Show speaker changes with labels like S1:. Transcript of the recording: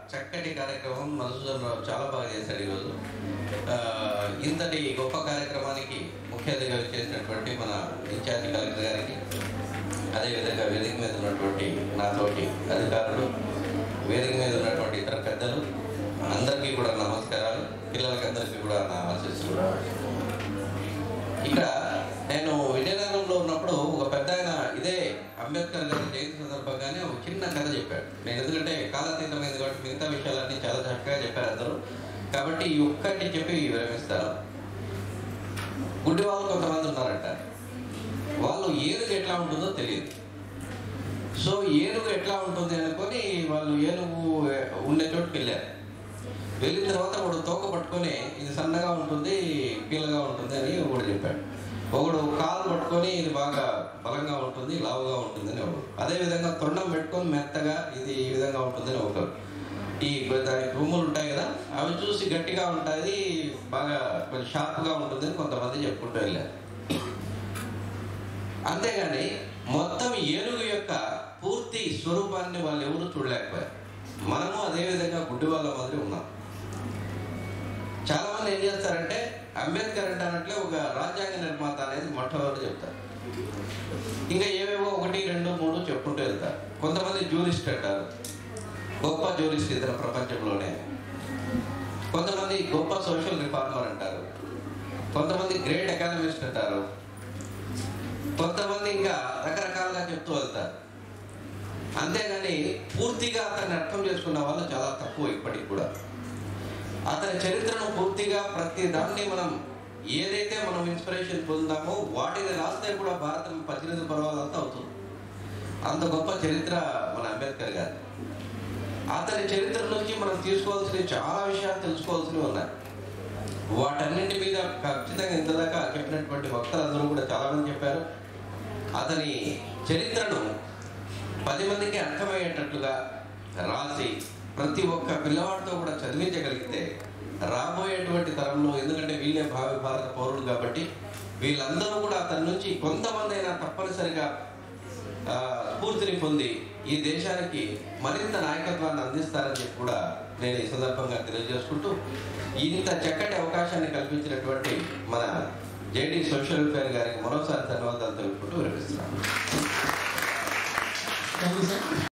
S1: చక్కటి కార్యక్రమం మధుసూదన్ రావు చాలా బాగా చేశాడు ఈరోజు ఆ, ఇంతటి గొప్ప కార్యక్రమానికి ముఖ్య అతిథిగా చేసినటువంటి మన ఇన్ఛార్జి కలెక్టర్ గారికి అదేవిధంగా వేదిక మీద ఉన్నటువంటి నాతోటి అధికారులు వేదిక మీద ఉన్నటువంటి ఇతర పెద్దలు అందరికీ కూడా నమస్కారాలు పిల్లలకి అందరికీ కూడా నా ఆశీస్సులు ఇక్కడ నేను విజయనగరంలో ఉన్నప్పుడు ఒక పెద్ద ఆయన ఇదే అంబేద్కర్ గారి జయంతి సందర్భంగానే ఒక చిన్న కథ చెప్పాడు నేను ఎందుకంటే కాలాతీతమైంది కాబట్టి మిగతా విషయాలన్నీ చాలా చక్కగా చెప్పారు అందరూ కాబట్టి ఈ ఒక్కటి చెప్పి విరమిస్తాను గుడ్డి వాళ్ళు కొంతమంది ఉన్నారంట వాళ్ళు ఏనుగు ఎట్లా ఉంటుందో తెలియదు సో ఏనుగు ఎట్లా ఉంటుంది అనుకొని వాళ్ళు ఏనుగు ఉండే చోటుకి వెళ్ళారు వెళ్ళిన తర్వాత వాడు తోక పట్టుకొని ఇది సన్నగా ఉంటుంది పీలగా ఉంటుంది అని ఒకడు చెప్పాడు ఒకడు కాలు పట్టుకొని ఇది బాగా బలంగా ఉంటుంది లావుగా ఉంటుంది అని ఒకడు అదేవిధంగా తొండం పెట్టుకొని మెత్తగా ఇది ఈ విధంగా ఉంటుందని ఒకరు ఈ దాని కొమ్ములు ఉంటాయి కదా అవి చూసి గట్టిగా ఉంటుంది బాగా కొంచెం షార్ప్గా ఉంటుందని కొంతమంది చెప్పుకుంటూ వెళ్ళారు అంతేగాని మొత్తం ఏనుగు యొక్క పూర్తి స్వరూపాన్ని వాళ్ళు ఎవరు చూడలేకపోయారు మనము అదే విధంగా గుడ్డి వాళ్ళ మాదిరి ఉన్నాం చాలా మంది ఏం చేస్తారంటే అంబేద్కర్ అంటే అన్నట్లే ఒక రాజ్యాంగ నిర్మాత అనేది మొట్టమొదటి చెప్తారు ఇంకా ఏవేవో ఒకటి రెండు మూడు చెప్పుకుంటూ వెళ్తారు కొంతమంది జూరిస్ట్ అంటారు గొప్ప జూరిస్ట్ ఇతర ప్రపంచంలోనే కొంతమంది గొప్ప సోషల్ రిఫార్మర్ అంటారు కొంతమంది గ్రేట్ ఎకానమిస్ట్ అంటారు కొంతమంది ఇంకా రకరకాలుగా చెప్తూ వెళ్తారు అంతేగాని పూర్తిగా అతన్ని అర్థం చేసుకున్న వాళ్ళు చాలా తక్కువ ఇప్పటికి కూడా అతని చరిత్రను పూర్తిగా ప్రతి దాన్ని మనం ఏదైతే మనం ఇన్స్పిరేషన్ పొందామో వాటిని రాస్తే కూడా భారతం పద్దెనిమిది పర్వాలంతా అవుతుంది అంత గొప్ప చరిత్ర మన అంబేద్కర్ గారు అతని చరిత్ర నుంచి మనం తీసుకోవాల్సిన చాలా విషయాలు తెలుసుకోవాల్సినవి ఉన్నాయి వాటన్నింటి మీద ఖచ్చితంగా ఇంతదాకా చెప్పినటువంటి వక్తలందరూ కూడా చాలా మంది చెప్పారు అతని చరిత్రను పది మందికి అర్థమయ్యేటట్లుగా రాసి ప్రతి ఒక్క పిల్లవాడితో కూడా చదివించగలిగితే రాబోయేటువంటి తరంలో ఎందుకంటే వీళ్ళే భావి భారత పౌరులు కాబట్టి వీళ్ళందరూ కూడా అతని నుంచి కొంతమంది అయినా తప్పనిసరిగా ఆ, స్ఫూర్తిని పొంది ఈ దేశానికి మరింత నాయకత్వాన్ని అందిస్తారని చెప్పి కూడా నేను ఈ సందర్భంగా తెలియజేసుకుంటూ ఇంత చక్కటి అవకాశాన్ని కల్పించినటువంటి మన జేడీ సోషల్ వెల్ఫేర్ గారికి మరోసారి ధన్యవాదాలు తెలుపుకుంటూ వినిపిస్తున్నాను
S2: థ్యాంక్ యూ సార్